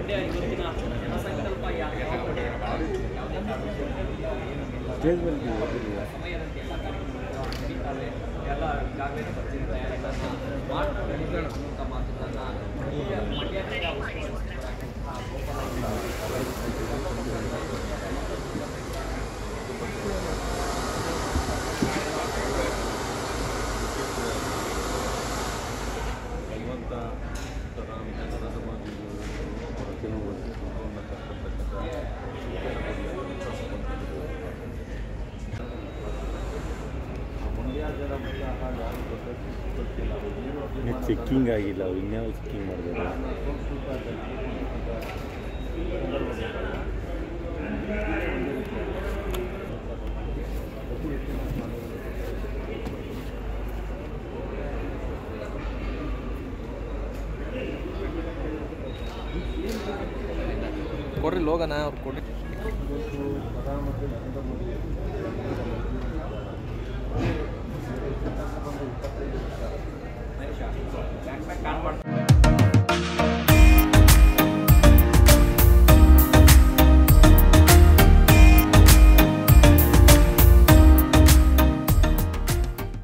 ಮಂಡ್ಯ ಇವತ್ತಿನ ಜನಸಂಕಲ್ಪ ಯಾತ್ರೆ ಯಾವುದೇ ಸ್ಟೇಜ್ ಮೇಲೆ ಹೋಗಿದ್ದೀರಾ? ಸಮಯದಂತೆ ಎಲ್ಲ ಕಾರ್ಯಕ್ರಮಗಳು ನಡೀತಾವೆ ಎಲ್ಲ ಈಗಾಗಲೇ ಬರ್ತೀನಿ ತಯಾರಿಗಳನ್ನು ಮಾಡ್ಕೊಂಡಿದ್ದೀವಿ ಅನ್ನುವಂಥ ಮಾತುಗಳನ್ನು ಮಂಡ್ಯ ಜಿಲ್ಲಾ ಉಸ್ತುವಾರಿ ಸಚಿವರಾಗಿರುವಂತಹ ಗೋಪಾಲ ಭಗವಂತ ರಾಮ ಜನರ ಸಮಾಧಿಗಳು ಕೆಲವು ಜೀವನವನ್ನು ಕಷ್ಟಪಟ್ಟಂಥ ಮಂಡ್ಯ ಜನ ಮತ ಹಾಗೆ ಯಾರು ಗೊತ್ತಿಲ್ಲ ಗೊತ್ತಿಲ್ಲ ಏನು ಇನ್ನು ಚೆಕ್ಕಿಂಗ್ ಆಗಿಲ್ಲ ಅವ್ರು ಇನ್ಯಾವ ಚೆಕ್ಕಿಂಗ್ ಮಾಡಿದಾರೆ ಕೊಡ್ರಿ ಲೋಗನ ಅವ್ರು ಕೊಡ್ರಿ ಇವತ್ತು ಪ್ರಧಾನಮಂತ್ರಿ Narendra Modi back back call ಮಾಡ್ತಾರೆ